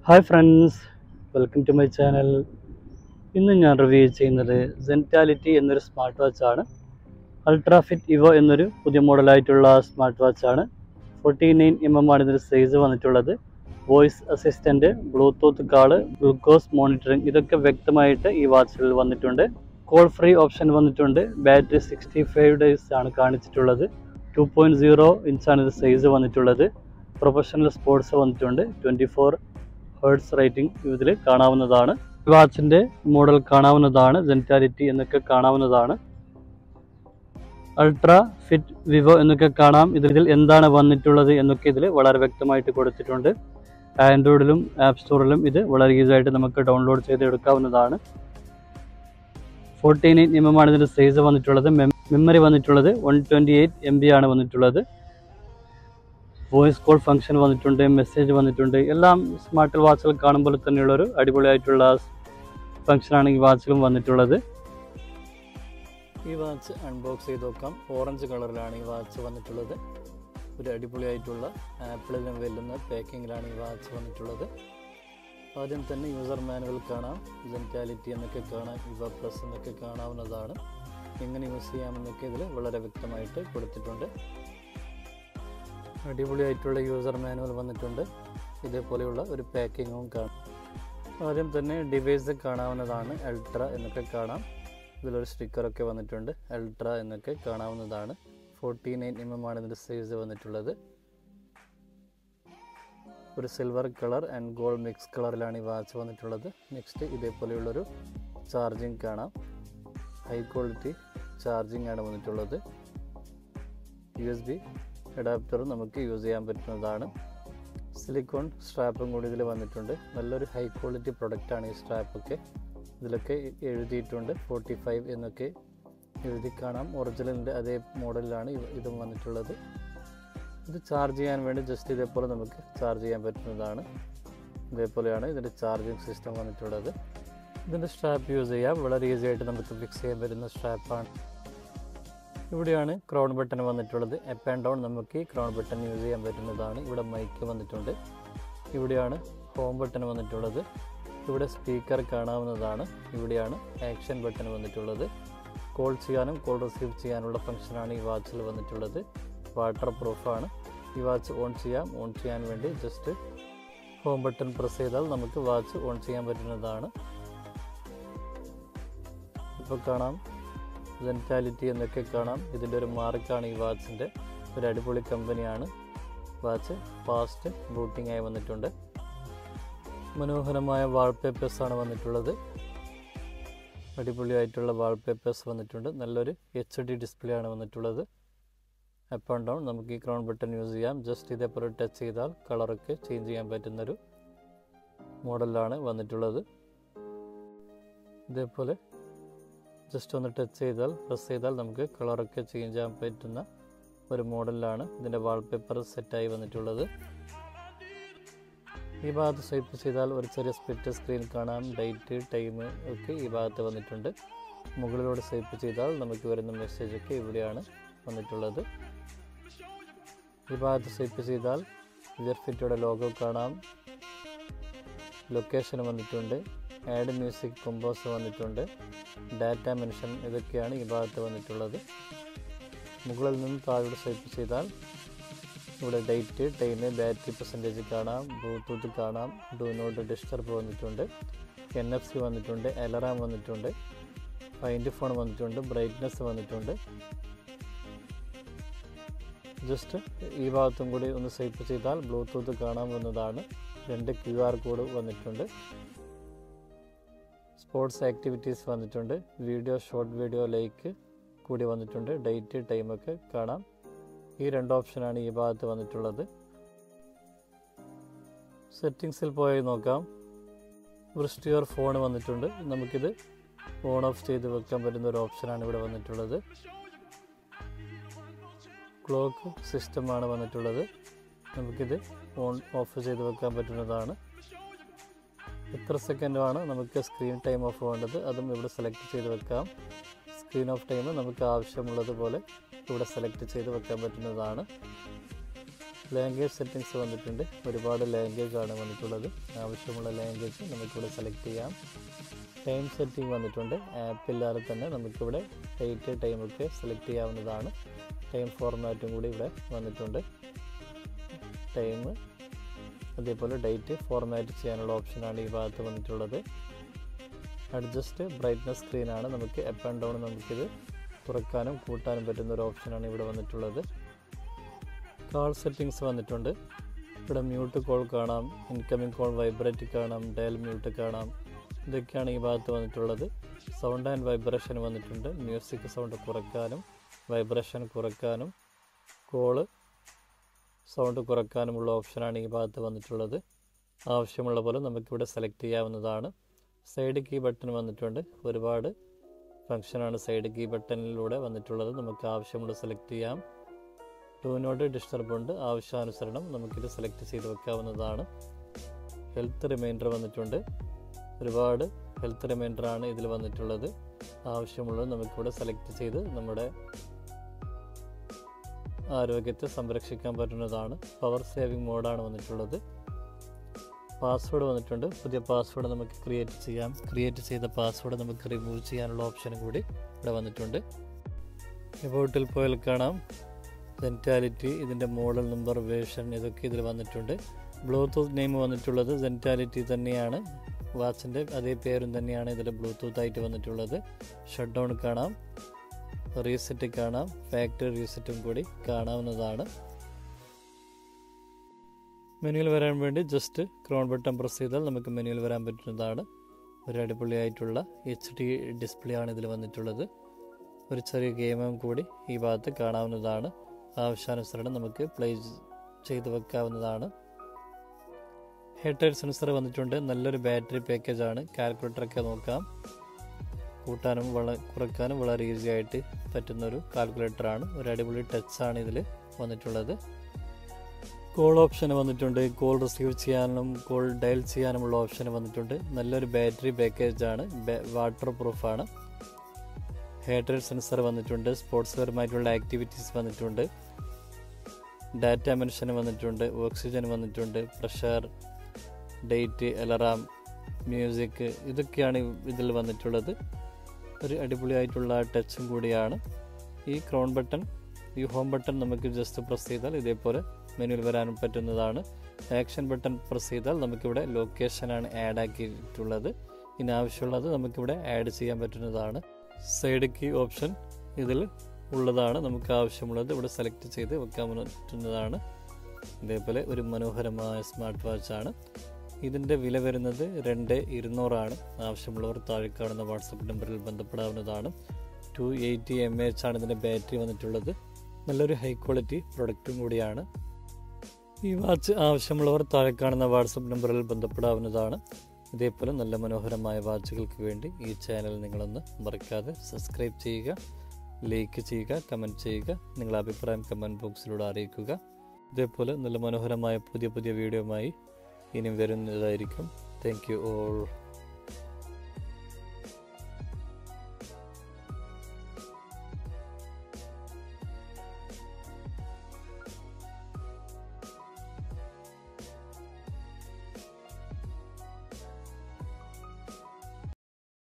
hi friends welcome to my channel ഇന്ന് ഞാൻ review ചെയ്യുന്നത് സെൻറ്റാലിറ്റി എന്നൊരു സ്മാർട്ട് വാച്ചാണ് അൾട്രാ ഫിറ്റ് ഇവോ എന്നൊരു പുതിയ മോഡലായിട്ടുള്ള സ്മാർട്ട് വാച്ചാണ് ഫോർട്ടി നയൻ എം എം ആണ് ഇതിൻ്റെ സൈസ് വന്നിട്ടുള്ളത് voice assistant Bluetooth call glucose monitoring ഇതൊക്കെ വ്യക്തമായിട്ട് ഈ വാച്ചിൽ വന്നിട്ടുണ്ട് കോൾ ഫ്രീ ഓപ്ഷൻ വന്നിട്ടുണ്ട് ബാറ്ററി സിക്സ്റ്റി ഫൈവ് ഡേയ്സ് ആണ് കാണിച്ചിട്ടുള്ളത് ടു പോയിൻറ്റ് സീറോ ഇഞ്ചാണ് ഇത് സൈസ് വന്നിട്ടുള്ളത് പ്രൊഫഷണൽ സ്പോർട്സ് വന്നിട്ടുണ്ട് ട്വൻറ്റി ഫോർ ഹേർട്സ് റേറ്റിംഗ് ഇതിൽ കാണാവുന്നതാണ് വാച്ചിൻ്റെ മോഡൽ കാണാവുന്നതാണ് ജെൻറ്റാലിറ്റി എന്നൊക്കെ കാണാവുന്നതാണ് അൾട്രാ ഫിറ്റ് വിവോ എന്നൊക്കെ കാണാം ഇതിൽ എന്താണ് വന്നിട്ടുള്ളത് എന്നൊക്കെ ഇതിൽ വളരെ വ്യക്തമായിട്ട് കൊടുത്തിട്ടുണ്ട് ആൻഡ്രോയിഡിലും ആപ്പ് സ്റ്റോറിലും ഇത് വളരെ ഈസി ആയിട്ട് നമുക്ക് ഡൗൺലോഡ് ചെയ്ത് എടുക്കാവുന്നതാണ് ഫോർട്ടി നയൻ എം എം ആണ് ഇതിൻ്റെ സൈസ് വന്നിട്ടുള്ളത് മെമ്മറി വന്നിട്ടുള്ളത് one twenty eight M B ആണ് വന്നിട്ടുള്ളത് വോയിസ് കോൾ ഫംഗ്ഷൻ വന്നിട്ടുണ്ട് മെസ്സേജ് വന്നിട്ടുണ്ട് എല്ലാം സ്മാർട്ട് വാച്ചുകൾ കാണുമ്പോൾ തന്നെയുള്ളൊരു അടിപൊളിയായിട്ടുള്ള ഫംഗ്ഷനാണ് ഈ വാച്ചിലും വന്നിട്ടുള്ളത് ഈ വാച്ച് അൺബോക്സ് ചെയ്ത് നോക്കാം ഓറഞ്ച് കളറിലാണ് ഈ വാച്ച് വന്നിട്ടുള്ളത് ഒരു അടിപൊളിയായിട്ടുള്ള ആപ്പിളിലും വെല്ലുന്ന പാക്കിങ്ങിലാണ് ഈ വാച്ച് വന്നിട്ടുള്ളത് ആദ്യം തന്നെ യൂസർ മാനുവൽ കാണാം ജെൻറ്റാലിറ്റി എന്നൊക്കെ കാണാം ഇവ പ്ലസ് എന്നൊക്കെ കാണാവുന്നതാണ് എങ്ങനെ യൂസ് ചെയ്യാമെന്നൊക്കെ ഇതിൽ വളരെ വ്യക്തമായിട്ട് കൊടുത്തിട്ടുണ്ട് അടിപൊളിയായിട്ടുള്ള യൂസർ മാനുവൽ വന്നിട്ടുണ്ട് ഇതേപോലെയുള്ള ഒരു പാക്കിങ്ങും കാണാം ആദ്യം തന്നെ ഡിവൈസ് കാണാവുന്നതാണ് അൾട്ര എന്നൊക്കെ കാണാം ഇതിലൊരു സ്റ്റിക്കറൊക്കെ വന്നിട്ടുണ്ട് അൾട്ര എന്നൊക്കെ കാണാവുന്നതാണ് ഫോർട്ടി നയൻ എം എം ആണ് ഇതിൻ്റെ സൈസ് വന്നിട്ടുള്ളത് ഒരു silver colour and gold mix കളറിലാണ് ഈ വാച്ച് വന്നിട്ടുള്ളത് നെക്സ്റ്റ് ഇതേപോലെയുള്ളൊരു ചാർജിങ് കാണാം ഹൈ ക്വാളിറ്റി ചാർജിങ് ആണ് വന്നിട്ടുള്ളത് യു എസ് ബി അഡാപ്റ്റർ നമുക്ക് യൂസ് ചെയ്യാൻ പറ്റുന്നതാണ് സിലിക്കോൺ സ്ട്രാപ്പും കൂടി ഇതിൽ വന്നിട്ടുണ്ട് നല്ലൊരു ഹൈ ക്വാളിറ്റി പ്രൊഡക്റ്റാണ് ഈ സ്ട്രാപ്പൊക്കെ ഇതിലൊക്കെ എഴുതിയിട്ടുണ്ട് ഫോർട്ടി ഫൈവ് എന്നൊക്കെ എഴുതി കാണാം ഒറിജിനലിൻ്റെ അതേ മോഡലിലാണ് ഇതും വന്നിട്ടുള്ളത് ഇത് ചാർജ് ചെയ്യാൻ വേണ്ടി ജസ്റ്റ് ഇതേപോലെ നമുക്ക് ചാർജ് ചെയ്യാൻ പറ്റുന്നതാണ് ഇതേപോലെയാണ് ഇതിൻ്റെ ചാർജിങ് സിസ്റ്റം വന്നിട്ടുള്ളത് ഇതിൻ്റെ സ്ട്രാപ്പ് യൂസ് ചെയ്യാം വളരെ ഈസി ആയിട്ട് നമുക്ക് ഫിക്സ് ചെയ്യാൻ പറ്റുന്ന സ്ട്രാപ്പാണ് ഇവിടെയാണ് ക്രൗൺ ബട്ടൺ വന്നിട്ടുള്ളത് അപ്പ് ആൻഡ് ഡൗൺ നമുക്ക് ഈ ക്രൗൺ ബട്ടൺ യൂസ് ചെയ്യാൻ പറ്റുന്നതാണ് ഇവിടെ മൈക്ക് വന്നിട്ടുണ്ട് ഇവിടെയാണ് ഹോം ബട്ടൺ വന്നിട്ടുള്ളത് ഇവിടെ സ്പീക്കർ കാണാവുന്നതാണ് ഇവിടെയാണ് ആക്ഷൻ ബട്ടൺ വന്നിട്ടുള്ളത് കോൾ ചെയ്യാനും കോൾ റിസീവ് ചെയ്യാനുള്ള ഫംഗ്ഷനാണ് ഈ വാച്ചിൽ വന്നിട്ടുള്ളത് വാട്ടർ പ്രൂഫാണ് ഈ വാച്ച് ഓൺ ചെയ്യാം ഓൺ ചെയ്യാൻ വേണ്ടി ജസ്റ്റ് ഹോം ബട്ടൺ പ്രസ് ചെയ്താൽ നമുക്ക് വാച്ച് ഓൺ ചെയ്യാൻ പറ്റുന്നതാണ് ഇപ്പോൾ കാണാം ജെൻറ്റാലിറ്റി എന്നൊക്കെ കാണാം ഇതിൻ്റെ ഒരു മാർക്കാണ് ഈ വാച്ചിൻ്റെ ഒരു അടിപൊളി കമ്പനിയാണ് വാച്ച് ഫാസ്റ്റ് ബൂട്ടിംഗ് ആയി വന്നിട്ടുണ്ട് മനോഹരമായ വാൾപേപ്പേഴ്സാണ് വന്നിട്ടുള്ളത് അടിപൊളിയായിട്ടുള്ള വാൾപേപ്പേഴ്സ് വന്നിട്ടുണ്ട് നല്ലൊരു എച്ച് ഡി ഡിസ്പ്ലേ ആണ് വന്നിട്ടുള്ളത് അപ്പ് ആൻഡ് ഡൗൺ നമുക്ക് ഈ ക്രൗൺ ബട്ടൺ യൂസ് ചെയ്യാം ജസ്റ്റ് ഇതേപോലെ ടച്ച് ചെയ്താൽ കളറൊക്കെ ചേഞ്ച് ചെയ്യാൻ പറ്റുന്നൊരു മോഡലാണ് വന്നിട്ടുള്ളത് ഇതേപോലെ ജസ്റ്റ് ഒന്ന് ടച്ച് ചെയ്താൽ പ്രസ് ചെയ്താൽ നമുക്ക് കളറൊക്കെ ചേഞ്ച് ചെയ്യാൻ പറ്റുന്ന ഒരു മോഡലിലാണ് ഇതിൻ്റെ വാൾപേപ്പർ സെറ്റായി വന്നിട്ടുള്ളത് ഈ ഭാഗത്ത് സ്വൈപ്പ് ചെയ്താൽ ഒരു ചെറിയ സ്പ്ലിറ്റ് സ്ക്രീൻ കാണാം ഡേറ്റ് ടൈം ഒക്കെ ഈ ഭാഗത്ത് വന്നിട്ടുണ്ട് മുകളിലൂടെ സ്വൈപ്പ് ചെയ്താൽ നമുക്ക് വരുന്ന മെസ്സേജൊക്കെ ഇവിടെയാണ് വന്നിട്ടുള്ളത് ഈ ഭാഗത്ത് സ്വൈപ്പ് ചെയ്താൽ ഇയർഫിറ്റയുടെ ലോഗോ കാണാം ലൊക്കേഷൻ വന്നിട്ടുണ്ട് ആഡ് മ്യൂസിക് കൊമ്പോസ് വന്നിട്ടുണ്ട് ഡാറ്റ മെൻഷൻ ഇതൊക്കെയാണ് ഈ ഭാഗത്ത് വന്നിട്ടുള്ളത് മുകളിൽ നിന്ന് താഴോട്ട് സ്വൈപ്പ് ചെയ്താൽ ഇവിടെ ഡേറ്റ് ടൈം ബാറ്ററി പെർസെൻറ്റേജ് കാണാം ബ്ലൂടൂത്ത് കാണാം ഡു നോട്ട് ഡിസ്റ്റർബ് വന്നിട്ടുണ്ട് എൻ എഫ് സി വന്നിട്ടുണ്ട് അലറാം വന്നിട്ടുണ്ട് ഫൈൻഡ് ഫോൺ വന്നിട്ടുണ്ട് ബ്രൈറ്റ്നെസ് വന്നിട്ടുണ്ട് ജസ്റ്റ് ഈ ഭാഗത്തും കൂടി ഒന്ന് സ്വൈപ്പ് ചെയ്താൽ ബ്ലൂടൂത്ത് കാണാവുന്നതാണ് രണ്ട് ക്യു ആർ കോഡ് വന്നിട്ടുണ്ട് സ്പോർട്സ് ആക്ടിവിറ്റീസ് വന്നിട്ടുണ്ട് വീഡിയോ ഷോർട്ട് വീഡിയോ ലൈക്ക് കൂടി വന്നിട്ടുണ്ട് ഡേറ്റ് ടൈമൊക്കെ കാണാം ഈ രണ്ട് ഓപ്ഷനാണ് ഈ ഭാഗത്ത് വന്നിട്ടുള്ളത് സെറ്റിങ്സിൽ പോയി നോക്കാം വൃഷ്ടിയോർ ഫോൺ വന്നിട്ടുണ്ട് നമുക്കിത് ഓൺ ഓഫ് ചെയ്ത് വെക്കാൻ പറ്റുന്ന ഒരു ഓപ്ഷനാണ് ഇവിടെ വന്നിട്ടുള്ളത് ക്ലോക്ക് സിസ്റ്റമാണ് വന്നിട്ടുള്ളത് നമുക്കിത് ഓൺ ഓഫ് ചെയ്ത് വെക്കാൻ പറ്റുന്നതാണ് എത്ര സെക്കൻഡാണ് നമുക്ക് സ്ക്രീൻ ടൈം ഓഫ് വേണ്ടത് അതും ഇവിടെ സെലക്ട് ചെയ്ത് വെക്കാം സ്ക്രീൻ ഓഫ് ടൈം നമുക്ക് ആവശ്യമുള്ളതുപോലെ ഇവിടെ സെലക്ട് ചെയ്ത് വെക്കാൻ പറ്റുന്നതാണ് ലാംഗ്വേജ് സെറ്റിങ്സ് വന്നിട്ടുണ്ട് ഒരുപാട് ലാംഗ്വേജ് ആണ് വന്നിട്ടുള്ളത് ആവശ്യമുള്ള ലാംഗ്വേജ് നമുക്കിവിടെ സെലക്ട് ചെയ്യാം ടൈം സെറ്റിംഗ് വന്നിട്ടുണ്ട് ആപ്പില്ലാതെ തന്നെ നമുക്കിവിടെ ഡേറ്റ് ടൈമൊക്കെ സെലക്ട് ചെയ്യാവുന്നതാണ് ടൈം ഫോർമാറ്റും കൂടി ഇവിടെ വന്നിട്ടുണ്ട് ടൈം അതേപോലെ ഡേറ്റ് ഫോർമാറ്റ് ചെയ്യാനുള്ള ഓപ്ഷനാണ് ഈ ഭാഗത്ത് വന്നിട്ടുള്ളത് അഡ്ജസ്റ്റ് ബ്രൈറ്റ്നസ് സ്ക്രീനാണ് നമുക്ക് അപ്പ് ആൻഡ് ഡൗൺ നമുക്കിത് കുറയ്ക്കാനും കൂട്ടാനും പറ്റുന്ന ഒരു ഓപ്ഷനാണ് ഇവിടെ വന്നിട്ടുള്ളത് കാൾ സെറ്റിങ്സ് വന്നിട്ടുണ്ട് ഇവിടെ മ്യൂട്ട് കോൾ കാണാം ഇൻകമിംഗ് കോൾ വൈബ്രേറ്റ് കാണാം ഡയൽ മ്യൂട്ട് കാണാം ഇതൊക്കെയാണ് ഈ ഭാഗത്ത് വന്നിട്ടുള്ളത് സൗണ്ട് ആൻഡ് വൈബ്രേഷൻ വന്നിട്ടുണ്ട് മ്യൂസിക് സൗണ്ട് കുറയ്ക്കാനും വൈബ്രേഷൻ കുറയ്ക്കാനും കോള് സൗണ്ട് കുറയ്ക്കാനുമുള്ള ഓപ്ഷനാണ് ഈ ഭാഗത്ത് വന്നിട്ടുള്ളത് ആവശ്യമുള്ള പോലെ നമുക്കിവിടെ സെലക്ട് ചെയ്യാവുന്നതാണ് സൈഡ് കീ ബട്ടൺ വന്നിട്ടുണ്ട് ഒരുപാട് ഫങ്ഷനാണ് സൈഡ് കീ ബട്ടണിലൂടെ വന്നിട്ടുള്ളത് നമുക്ക് ആവശ്യമുള്ള സെലക്ട് ചെയ്യാം ടു നോട്ട് ഡിസ്റ്റർബ് ഉണ്ട് ആവശ്യാനുസരണം നമുക്കിത് സെലക്ട് ചെയ്ത് വെക്കാവുന്നതാണ് ഹെൽത്ത് റിമൈൻഡർ വന്നിട്ടുണ്ട് ഒരുപാട് ഹെൽത്ത് റിമൈൻഡറാണ് ഇതിൽ വന്നിട്ടുള്ളത് ആവശ്യമുള്ളത് നമുക്കിവിടെ സെലക്ട് ചെയ്ത് നമ്മുടെ ആരോഗ്യത്തെ സംരക്ഷിക്കാൻ പറ്റുന്നതാണ് പവർ സേവിങ് മോഡാണ് വന്നിട്ടുള്ളത് പാസ്വേഡ് വന്നിട്ടുണ്ട് പുതിയ പാസ്വേഡ് നമുക്ക് ക്രിയേറ്റ് ചെയ്യാം ക്രിയേറ്റ് ചെയ്ത പാസ്വേഡ് നമുക്ക് റിമൂവ് ചെയ്യാനുള്ള ഓപ്ഷനും കൂടി ഇവിടെ വന്നിട്ടുണ്ട് എബൌട്ടിൽ പോയാൽ കാണാം സെൻറ്റാലിറ്റി ഇതിൻ്റെ മോഡൽ നമ്പർ വേർഷൻ ഇതൊക്കെ ഇതിൽ വന്നിട്ടുണ്ട് ബ്ലൂടൂത്ത് നെയിം വന്നിട്ടുള്ളത് സെൻറ്റാലിറ്റി തന്നെയാണ് വാച്ചിൻ്റെ അതേ പേരും തന്നെയാണ് ഇതിൽ ബ്ലൂടൂത്ത് ആയിട്ട് വന്നിട്ടുള്ളത് ഷട്ട് ഡൗൺ കാണാം റീസെറ്റ് കാണാം ഫാക്ടറി റീസെറ്റും കൂടി കാണാവുന്നതാണ് മെനുവിൽ വരാൻ വേണ്ടി ജസ്റ്റ് ക്രോൺ ബട്ടൺ പ്രസ് ചെയ്താൽ നമുക്ക് മെനുവിൽ വരാൻ പറ്റുന്നതാണ് ഒരു അടിപൊളിയായിട്ടുള്ള എച്ച് ഡി ഡിസ്പ്ലേ ആണ് ഇതിൽ വന്നിട്ടുള്ളത് ഒരു ചെറിയ ഗെയിമും കൂടി ഈ ഭാഗത്ത് കാണാവുന്നതാണ് ആവശ്യാനുസരണം നമുക്ക് പ്ലേ ചെയ്ത് വെക്കാവുന്നതാണ് ഹെഡ് ടൈർ സെൻസർ വന്നിട്ടുണ്ട് നല്ലൊരു ബാറ്ററി പാക്കേജ് ആണ് കാൽക്കുലേറ്ററൊക്കെ നോക്കാം കൂട്ടാനും വള കുറയ്ക്കാനും വളരെ ഈസി ആയിട്ട് പറ്റുന്ന ഒരു കാൽക്കുലേറ്ററാണ് ഒരു അടിപൊളി ടച്ചാണ് ഇതിൽ വന്നിട്ടുള്ളത് കോൾ ഓപ്ഷൻ വന്നിട്ടുണ്ട് കോൾ റിസീവ് ചെയ്യാനും കോൾ ഡയൽ ചെയ്യാനുമുള്ള ഓപ്ഷൻ വന്നിട്ടുണ്ട് നല്ലൊരു ബാറ്ററി പാക്കേജാണ് വാട്ടർ പ്രൂഫാണ് ഹെയർ സെൻസർ വന്നിട്ടുണ്ട് സ്പോർട്സ് പരമായിട്ടുള്ള ആക്ടിവിറ്റീസ് വന്നിട്ടുണ്ട് ഡാറ്റ മെൻഷൻ വന്നിട്ടുണ്ട് ഓക്സിജൻ വന്നിട്ടുണ്ട് പ്രഷർ ഡേറ്റ് അലറാം മ്യൂസിക് ഇതൊക്കെയാണ് ഇതിൽ വന്നിട്ടുള്ളത് ഒരു അടിപൊളിയായിട്ടുള്ള ടച്ചും കൂടിയാണ് ഈ ക്രോൺ ബട്ടൺ ഈ ഹോം ബട്ടൺ നമുക്ക് ജസ്റ്റ് പ്രസ് ചെയ്താൽ ഇതേപോലെ മെനുവിൽ വരാനും പറ്റുന്നതാണ് ആക്ഷൻ ബട്ടൺ പ്രസ് ചെയ്താൽ നമുക്കിവിടെ ലൊക്കേഷനാണ് ആഡ് ആക്കിയിട്ടുള്ളത് ഇനി ആവശ്യമുള്ളത് നമുക്കിവിടെ ആഡ് ചെയ്യാൻ പറ്റുന്നതാണ് സൈഡ് കീ ഓപ്ഷൻ ഇതിൽ ഉള്ളതാണ് നമുക്ക് ആവശ്യമുള്ളത് ഇവിടെ സെലക്ട് ചെയ്ത് വെക്കാൻ പറ്റുന്നതാണ് ഇതേപോലെ ഒരു മനോഹരമായ സ്മാർട്ട് വാച്ചാണ് ഇതിൻ്റെ വില വരുന്നത് രണ്ട് ഇരുന്നൂറാണ് ആവശ്യമുള്ളവർ താഴെ കാണുന്ന വാട്സപ്പ് നമ്പറിൽ ബന്ധപ്പെടാവുന്നതാണ് ടു എയ്റ്റി എം എച്ച് ആണ് ഇതിൻ്റെ ബാറ്ററി വന്നിട്ടുള്ളത് നല്ലൊരു ഹൈ ക്വാളിറ്റി പ്രൊഡക്റ്റും കൂടിയാണ് ഈ വാച്ച് ആവശ്യമുള്ളവർ താഴെ കാണുന്ന വാട്സപ്പ് നമ്പറിൽ ബന്ധപ്പെടാവുന്നതാണ് ഇതേപോലെ നല്ല മനോഹരമായ വാച്ചുകൾക്ക് വേണ്ടി ഈ ചാനൽ നിങ്ങളൊന്ന് മറക്കാതെ സബ്സ്ക്രൈബ് ചെയ്യുക ലൈക്ക് ചെയ്യുക കമൻറ്റ് ചെയ്യുക നിങ്ങളുടെ അഭിപ്രായം കമൻറ്റ് ബോക്സിലൂടെ അറിയിക്കുക ഇതേപോലെ നല്ല മനോഹരമായ പുതിയ പുതിയ വീഡിയോയുമായി ഇനിയും വരുന്നതായിരിക്കും താങ്ക് യു ഓൾ